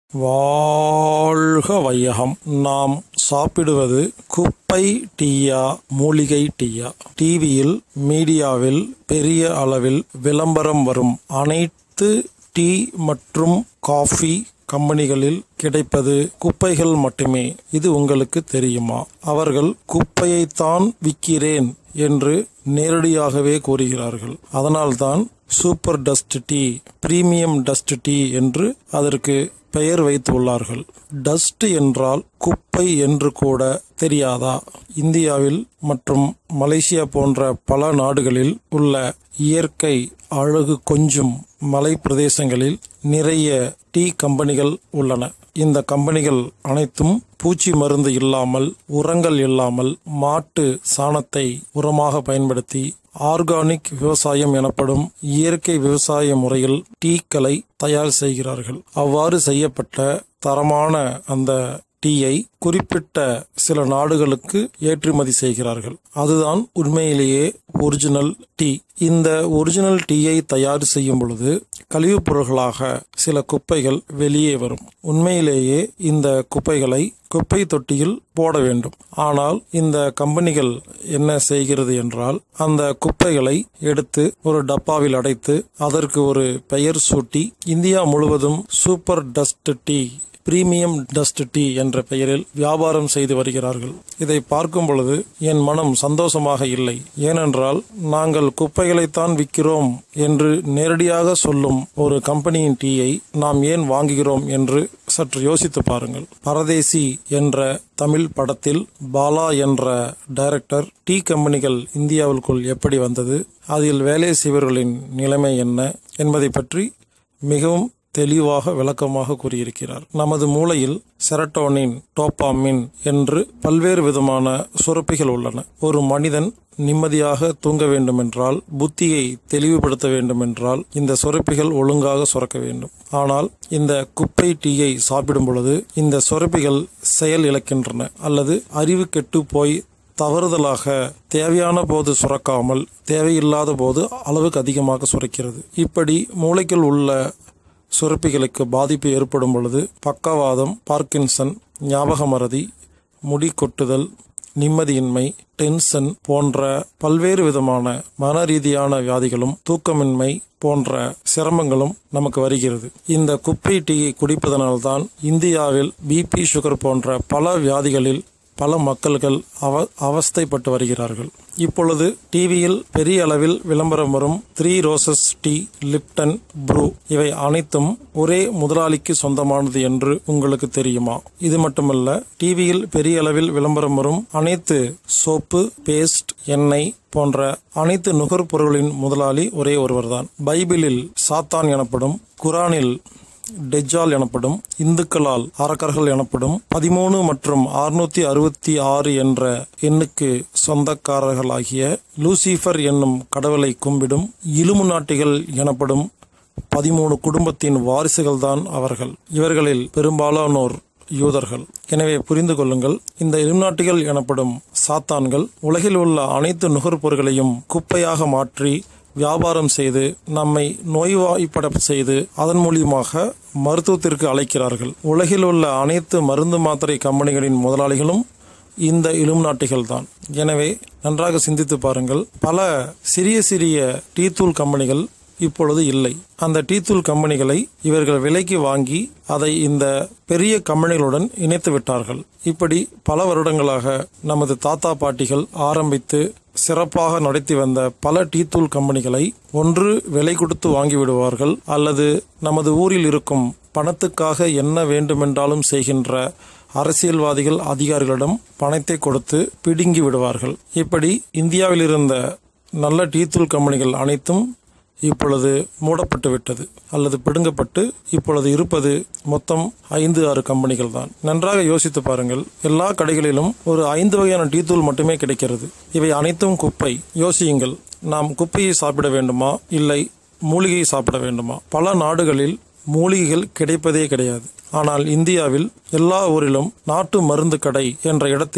வாழ்க வையகம் நாம் சாப்பிடுவது குப்பை டீயா மூலிகை டீயா டிவியில் மீடியாவில் பெரிய அளவில் விளம்பரம் வரும் அனைத்து டீ மற்றும் காஃபி கம்பெனிகளில் கிடைப்பது குப்பைகள் மட்டுமே இது உங்களுக்கு தெரியுமா அவர்கள் குப்பையைத்தான் விற்கிறேன் என்று நேரடியாகவே கூறுகிறார்கள் அதனால்தான் super dust tea premium dust tea என்று அதற்கு பெயர் வைத்துள்ளார்கள் டஸ்ட் என்றால் குப்பை என்று கூட தெரியாதா இந்தியாவில் மற்றும் மலேசியா போன்ற பல நாடுகளில் உள்ள இயற்கை அழகு கொஞ்சும் மலை பிரதேசங்களில் நிறைய டீ கம்பெனிகள் உள்ளன இந்த கம்பெனிகள் அனைத்தும் பூச்சி மருந்து இல்லாமல் உரங்கள் இல்லாமல் மாட்டு சாணத்தை உரமாக பயன்படுத்தி ஆர்கானிக் விவசாயம் எனப்படும் இயற்கை விவசாய முறையில் டீக்களை தயார் செய்கிறார்கள் அவ்வாறு செய்யப்பட்ட தரமான அந்த டீயை குறிப்பிட்ட சில நாடுகளுக்கு ஏற்றுமதி செய்கிறார்கள் அதுதான் உண்மையிலேயே ஒரிஜினல் டீ இந்த ஒரிஜினல் டீயை தயார் செய்யும் பொழுது கழிவுப் பொருள்களாக சில குப்பைகள் வெளியே வரும் உண்மையிலேயே இந்த குப்பைகளை குப்பை தொட்டியில் போட வேண்டும் ஆனால் இந்த கம்பெனிகள் என்ன செய்கிறது என்றால் அந்த குப்பைகளை எடுத்து ஒரு டப்பாவில் அடைத்து அதற்கு ஒரு பெயர் சூட்டி இந்தியா முழுவதும் super dust tea premium dust tea என்ற பெயரில் வியாபாரம் செய்து வருகிறார்கள் இதை பார்க்கும் பொழுது என் மனம் சந்தோஷமாக இல்லை ஏனென்றால் நாங்கள் குப்பைகளைத்தான் விற்கிறோம் என்று நேரடியாக சொல்லும் ஒரு கம்பெனியின் டீயை நாம் ஏன் வாங்குகிறோம் என்று சற்று யோசித்து பாருங்கள் பரதேசி என்ற தமிழ் படத்தில் பாலா என்ற டைரக்டர் டீ கம்பெனிகள் இந்தியாவிற்குள் எப்படி வந்தது அதில் வேலை செய்வர்களின் நிலைமை என்ன என்பதை பற்றி மிகவும் தெளிவாக விளக்கமாக கூறியிருக்கிறார் நமது மூளையில் செரட்டோனின் டோப்பாமின் என்று பல்வேறு விதமான சுரப்பிகள் உள்ளன ஒரு மனிதன் நிம்மதியாக தூங்க வேண்டுமென்றால் புத்தியை தெளிவுபடுத்த வேண்டுமென்றால் இந்த சுரப்பிகள் ஒழுங்காக சுரக்க வேண்டும் ஆனால் இந்த குப்பை டீயை சாப்பிடும் பொழுது இந்த சுரப்பிகள் செயல் இழக்கின்றன அல்லது அறிவு கெட்டு போய் தவறுதலாக தேவையான போது சுரக்காமல் தேவையில்லாத போது அளவுக்கு அதிகமாக சுரக்கிறது இப்படி மூளைக்குள் உள்ள சுரப்பிகளுக்கு பாதிப்பு ஏற்படும் பொழுது பக்கவாதம் பார்க்கின்சன் ஞாபக மறதி முடி கொட்டுதல் நிம்மதியின்மை டென்ஷன் போன்ற பல்வேறு விதமான மன ரீதியான வியாதிகளும் தூக்கமின்மை போன்ற சிரமங்களும் நமக்கு வருகிறது இந்த குப்பை டீயை குடிப்பதனால்தான் இந்தியாவில் பிபி சுகர் போன்ற பல வியாதிகளில் பல மக்கள்கள் அவ அவஸ்தைப்பட்டு வருகிறார்கள் இப்பொழுது டிவியில் பெரிய அளவில் விளம்பரம் வரும் three roses tea Lipton Bru இவை அனைத்தும் ஒரே முதலாளிக்கு சொந்தமானது என்று உங்களுக்கு தெரியுமா இது மட்டுமல்ல டிவியில் பெரிய அளவில் விளம்பரம் வரும் அனைத்து சோப்பு பேஸ்ட் எண்ணெய் போன்ற அனைத்து நுகர்பொருளின் முதலாளி ஒரே ஒருவர்தான் பைபிளில் சாத்தான் எனப்படும் குரானில் டெஜால் எனப்படும் இந்துக்களால் அரக்கர்கள் எனப்படும் பதிமூணு மற்றும் அறுநூத்தி அறுபத்தி ஆறு என்ற எண்ணுக்கு சொந்தக்காரர்களாகிய லூசிஃபர் என்னும் கடவுளை கும்பிடும் இலுமுநாட்டிகள் எனப்படும் பதிமூணு குடும்பத்தின் வாரிசுகள்தான் அவர்கள் இவர்களில் பெரும்பாலானோர் யூதர்கள் எனவே புரிந்து கொள்ளுங்கள் இந்த இலுநாட்டிகள் எனப்படும் சாத்தான்கள் உலகில் உள்ள அனைத்து நுகர்பொருட்களையும் குப்பையாக மாற்றி வியாபாரம் செய்து நம்மை நோய்வாய்ப்பட செய்து அதன் மூலியமாக மருத்துவத்திற்கு அழைக்கிறார்கள் உலகில் உள்ள அனைத்து மருந்து மாத்திரை கம்பெனிகளின் முதலாளிகளும் இந்த இலும் நாட்டிகள் தான் எனவே நன்றாக சிந்தித்து பாருங்கள் பல சிறிய சிறிய டீத்தூள் கம்பெனிகள் இப்பொழுது இல்லை அந்த டீத்தூள் கம்பெனிகளை இவர்கள் விலைக்கு வாங்கி அதை இந்த பெரிய கம்பெனிகளுடன் இணைத்து விட்டார்கள் இப்படி பல வருடங்களாக நமது தாத்தா பாட்டிகள் ஆரம்பித்து சிறப்பாக நடத்தி வந்த பல டீத்தூள் கம்பெனிகளை ஒன்று விலை கொடுத்து வாங்கி விடுவார்கள் அல்லது நமது ஊரில் இருக்கும் பணத்துக்காக என்ன வேண்டுமென்றாலும் செய்கின்ற அரசியல்வாதிகள் அதிகாரிகளிடம் பணத்தை கொடுத்து பிடுங்கி விடுவார்கள் இப்படி இந்தியாவில் இருந்த நல்ல டீத்தூள் கம்பெனிகள் அனைத்தும் இப்பொழுது மூடப்பட்டு விட்டது அல்லது பிடுங்கப்பட்டு இப்பொழுது இருப்பது மொத்தம் ஐந்து ஆறு கம்பெனிகள் தான் நன்றாக யோசித்து பாருங்கள் எல்லா கடைகளிலும் ஒரு ஐந்து வகையான டீத்தூள் மட்டுமே கிடைக்கிறது இவை அனைத்தும் குப்பை யோசியுங்கள் நாம் குப்பையை சாப்பிட வேண்டுமா இல்லை மூலிகையை சாப்பிட வேண்டுமா பல நாடுகளில் மூலிகைகள் கிடைப்பதே கிடையாது ஆனால் இந்தியாவில் எல்லா ஊரிலும் நாட்டு மருந்து கடை என்ற இடத்தில்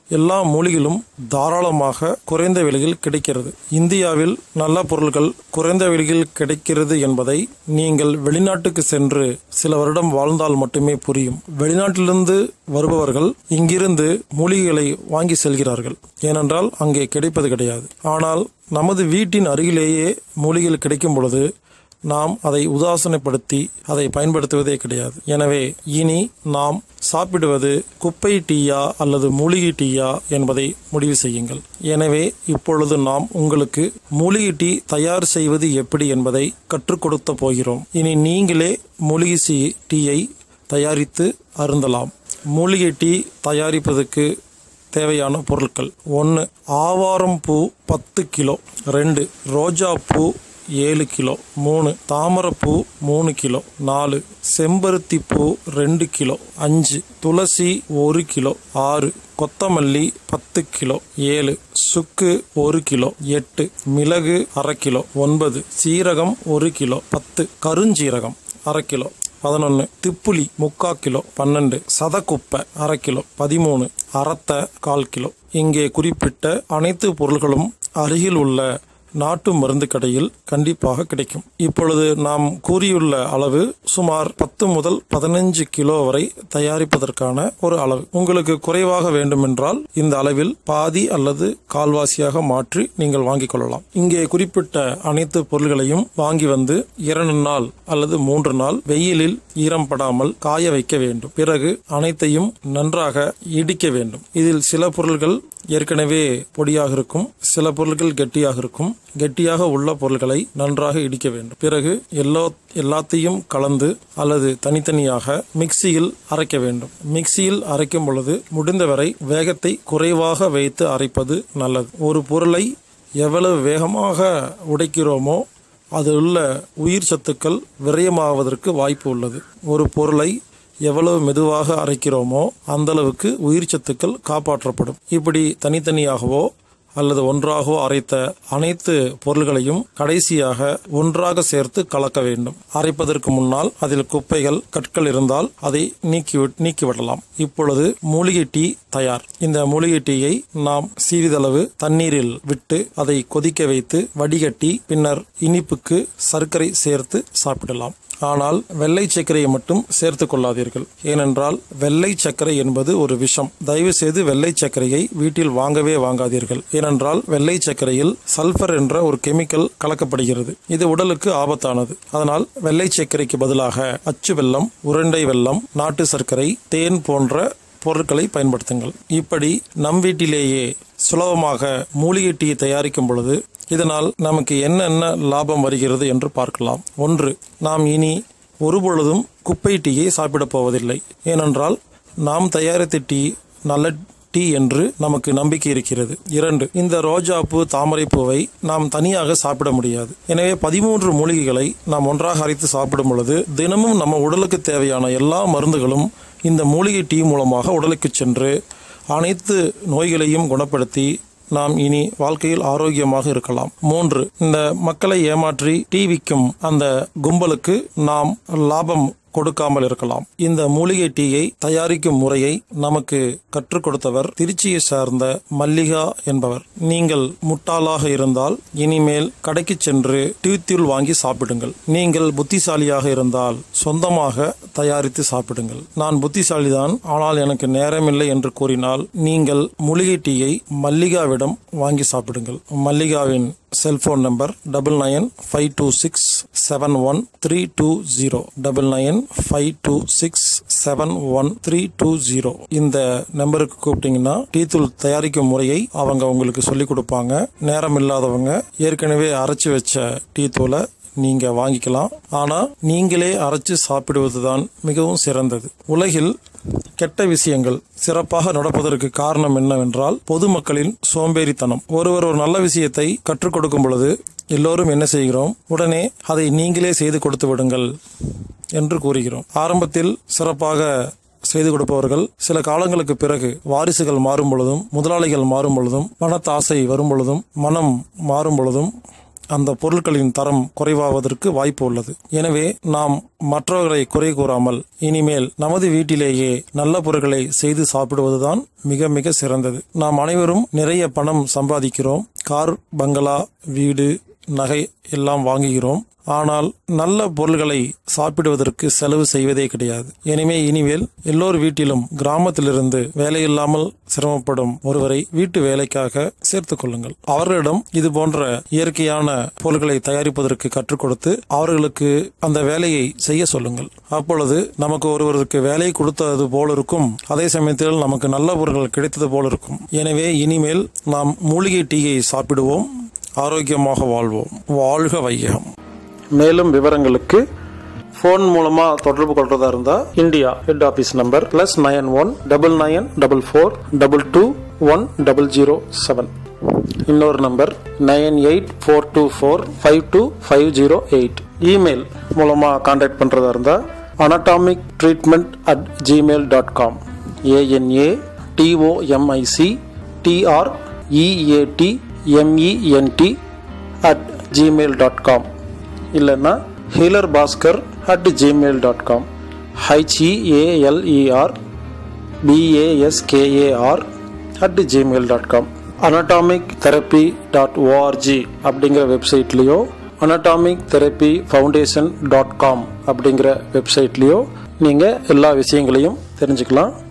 எல்லா மூலிகளும் தாராளமாக குறைந்த விலையில் கிடைக்கிறது இந்தியாவில் நல்ல பொருட்கள் குறைந்த விலையில் கிடைக்கிறது என்பதை நீங்கள் வெளிநாட்டுக்கு சென்று சில வருடம் வாழ்ந்தால் மட்டுமே புரியும் வெளிநாட்டிலிருந்து வருபவர்கள் இங்கிருந்து மூலிகைகளை வாங்கி செல்கிறார்கள் ஏனென்றால் அங்கே கிடைப்பது கிடையாது ஆனால் நமது வீட்டின் அருகிலேயே மூலிகைகள் கிடைக்கும் பொழுது நாம் அதை உதாசனைப்படுத்தி அதை பயன்படுத்துவதே கிடையாது எனவே இனி நாம் சாப்பிடுவது குப்பை டீயா அல்லது மூலிகை டீயா என்பதை முடிவு செய்யுங்கள் எனவே இப்பொழுது நாம் உங்களுக்கு மூலிகை டீ தயார் செய்வது எப்படி என்பதை கற்றுக் கொடுத்த போகிறோம் இனி நீங்களே மூலிகை சி டீயை தயாரித்து அருந்தலாம் மூலிகை டீ தயாரிப்பதற்கு தேவையான பொருட்கள் ஒன்று ஆவாரம் பூ பத்து கிலோ ரெண்டு ரோஜா பூ ஏழு கிலோ மூணு தாமரைப்பூ மூணு கிலோ நாலு செம்பருத்தி பூ ரெண்டு கிலோ அஞ்சு துளசி ஒரு கிலோ ஆறு கொத்தமல்லி பத்து கிலோ ஏழு சுக்கு ஒரு கிலோ எட்டு மிளகு அரை கிலோ ஒன்பது சீரகம் ஒரு கிலோ பத்து கருஞ்சீரகம் அரை கிலோ பதினொன்று திப்புளி முக்கா கிலோ பன்னெண்டு சதக்குப்பை அரை கிலோ பதிமூணு அரத்தை கால் கிலோ இங்கே குறிப்பிட்ட அனைத்து பொருள்களும் அருகில் உள்ள நாட்டு மருந்து கடையில் கண்டிப்பாக கிடைக்கும் இப்பொழுது நாம் கூறியுள்ள அளவு சுமார் பத்து முதல் பதினஞ்சு கிலோ வரை தயாரிப்பதற்கான ஒரு அளவு உங்களுக்கு குறைவாக வேண்டுமென்றால் இந்த அளவில் பாதி அல்லது கால்வாசியாக மாற்றி நீங்கள் வாங்கிக் கொள்ளலாம் இங்கே குறிப்பிட்ட அனைத்து பொருள்களையும் வாங்கி வந்து இரண்டு நாள் அல்லது மூன்று நாள் வெயிலில் ஈரம் படாமல் காய வைக்க வேண்டும் பிறகு அனைத்தையும் நன்றாக இடிக்க வேண்டும் இதில் சில பொருள்கள் ஏற்கனவே பொடியாக இருக்கும் சில பொருட்கள் கெட்டியாக இருக்கும் கெட்டியாக உள்ள பொருட்களை நன்றாக இடிக்க வேண்டும் பிறகு எல்லா எல்லாத்தையும் கலந்து அல்லது தனித்தனியாக மிக்சியில் அரைக்க வேண்டும் மிக்சியில் அரைக்கும் பொழுது முடிந்தவரை வேகத்தை குறைவாக வைத்து அரைப்பது நல்லது ஒரு பொருளை எவ்வளவு வேகமாக உடைக்கிறோமோ அதில் உள்ள உயிர் சத்துக்கள் விரயமாவதற்கு வாய்ப்பு உள்ளது ஒரு பொருளை எவ்வளவு மெதுவாக அரைக்கிறோமோ அந்த அளவுக்கு உயிர் சத்துக்கள் காப்பாற்றப்படும் இப்படி தனித்தனியாகவோ அல்லது ஒன்றாகவோ அரைத்த அனைத்து பொருள்களையும் கடைசியாக ஒன்றாக சேர்த்து கலக்க வேண்டும் அரைப்பதற்கு முன்னால் அதில் குப்பைகள் கற்கள் இருந்தால் அதை நீக்கி நீக்கிவிடலாம் இப்பொழுது மூலிகை டீ தயார் இந்த மூலிகை டீயை நாம் சிறிதளவு தண்ணீரில் விட்டு அதை கொதிக்க வைத்து வடிகட்டி பின்னர் இனிப்புக்கு சர்க்கரை சேர்த்து சாப்பிடலாம் ஆனால் வெள்ளை சர்க்கரையை மட்டும் சேர்த்து கொள்ளாதீர்கள் ஏனென்றால் வெள்ளை சர்க்கரை என்பது ஒரு விஷம் தயவு செய்து வெள்ளை சர்க்கரையை வீட்டில் வாங்கவே வாங்காதீர்கள் ஏனென்றால் வெள்ளை சர்க்கரையில் சல்பர் என்ற ஒரு கெமிக்கல் கலக்கப்படுகிறது இது உடலுக்கு ஆபத்தானது அதனால் வெள்ளை சர்க்கரைக்கு பதிலாக அச்சு வெல்லம் உருண்டை வெல்லம் நாட்டு சர்க்கரை தேன் போன்ற பொருட்களை பயன்படுத்துங்கள் இப்படி நம் வீட்டிலேயே சுலபமாக மூலிகை டீ தயாரிக்கும் பொழுது இதனால் நமக்கு என்னென்ன லாபம் வருகிறது என்று பார்க்கலாம் ஒன்று நாம் இனி ஒருபொழுதும் குப்பை டீயை சாப்பிடப் போவதில்லை ஏனென்றால் நாம் தயாரித்த டீ நல்ல டீ என்று நமக்கு நம்பிக்கை இருக்கிறது இரண்டு இந்த ரோஜாப்பூ தாமரைப்பூவை நாம் தனியாக சாப்பிட முடியாது எனவே பதிமூன்று மூலிகைகளை நாம் ஒன்றாக அரைத்து சாப்பிடும் பொழுது தினமும் நம்ம உடலுக்கு தேவையான எல்லா மருந்துகளும் இந்த மூலிகை டீ மூலமாக உடலுக்கு சென்று அனைத்து நோய்களையும் குணப்படுத்தி நாம் இனி வாழ்க்கையில் ஆரோக்கியமாக இருக்கலாம் மூன்று இந்த மக்களை ஏமாற்றி டீ விற்கும் அந்த கும்பலுக்கு நாம் லாபம் கொடுக்காமல் இருக்கலாம் இந்த மூலிகை டீயை தயாரிக்கும் முறையை நமக்கு கற்றுக் கொடுத்தவர் திருச்சியை சார்ந்த மல்லிகா என்பவர் நீங்கள் முட்டாளாக இருந்தால் இனிமேல் கடைக்கு சென்று டீ தூள் வாங்கி சாப்பிடுங்கள் நீங்கள் புத்திசாலியாக இருந்தால் சொந்தமாக தயாரித்து சாப்பிடுங்கள் நான் புத்திசாலிதான் ஆனால் எனக்கு நேரமில்லை என்று கூறினால் நீங்கள் மூலிகை டீயை மல்லிகாவிடம் வாங்கி சாப்பிடுங்கள் மல்லிகாவின் cellphone number double nine five two six seven one three two zero double nine five two six seven one three two zero இந்த நம்பருக்கு கூப்பிட்டீங்கன்னா டீ தூள் தயாரிக்கும் முறையை அவங்க உங்களுக்கு சொல்லிக் கொடுப்பாங்க நேரம் இல்லாதவங்க ஏற்கனவே அரைச்சு வச்ச டீ தூளை நீங்க வாங்கிக்கலாம் ஆனா நீங்களே அரைச்சு சாப்பிடுவதுதான் மிகவும் சிறந்தது உலகில் கெட்ட விஷயங்கள் சிறப்பாக நடப்பதற்கு காரணம் என்னவென்றால் பொதுமக்களின் சோம்பேறித்தனம் ஒருவர் ஒரு நல்ல விஷயத்தை கற்றுக் கொடுக்கும் பொழுது எல்லோரும் என்ன செய்கிறோம் உடனே அதை நீங்களே செய்து கொடுத்து விடுங்கள் என்று கூறுகிறோம் ஆரம்பத்தில் சிறப்பாக செய்து கொடுப்பவர்கள் சில காலங்களுக்கு பிறகு வாரிசுகள் மாறும் பொழுதும் முதலாளிகள் மாறும் பொழுதும் பணத்தாசை வரும் பொழுதும் மனம் மாறும் பொழுதும் அந்த பொருட்களின் தரம் குறைவாவதற்கு வாய்ப்பு உள்ளது எனவே நாம் மற்றவர்களை குறை கூறாமல் இனிமேல் நமது வீட்டிலேயே நல்ல பொருட்களை செய்து சாப்பிடுவதுதான் மிக மிக சிறந்தது நாம் அனைவரும் நிறைய பணம் சம்பாதிக்கிறோம் கார் பங்களா வீடு நகை எல்லாம் வாங்குகிறோம் ஆனால் நல்ல பொருள்களை சாப்பிடுவதற்கு செலவு செய்வதே கிடையாது எனவே இனிமேல் எல்லோர் வீட்டிலும் கிராமத்திலிருந்து வேலையில்லாமல் சிரமப்படும் ஒருவரை வீட்டு வேலைக்காக சேர்த்துக் கொள்ளுங்கள் அவர்களிடம் இது போன்ற இயற்கையான பொருட்களை தயாரிப்பதற்கு கற்றுக் கொடுத்து அவர்களுக்கு அந்த வேலையை செய்ய சொல்லுங்கள் அப்பொழுது நமக்கு ஒருவருக்கு வேலை கொடுத்தது போல இருக்கும் அதே சமயத்தில் நமக்கு நல்ல பொருட்கள் கிடைத்தது போல இருக்கும் எனவே இனிமேல் நாம் மூலிகை டீயை சாப்பிடுவோம் ஆரோக்கியமாக வாழ்வோம் வாழ்க வையகம் மேலும் விவரங்களுக்கு ஃபோன் மூலமா தொடர்பு கொள்றதா இருந்தா India head office number plus nine one double nine double four double two one double zero seven இன்னொரு number nine eight four two four five two five zero eight email மூலமா கான்டாக்ட் பண்றதா இருந்தா anatomic treatment at Gmail dot com ANA DOMIC TR EAT MENT at Gmail dot com இல்லைன்னா healer Bhaskar at Gmail dot com HEALER BASKAR at Gmail dot com anatomic therapy dot O R G அப்படிங்கிற வெப்சைட்லேயோ anatomic therapy foundation dot com அப்படிங்கிற வெப்சைட்லேயோ நீங்கள் எல்லா விஷயங்களையும் தெரிஞ்சுக்கலாம்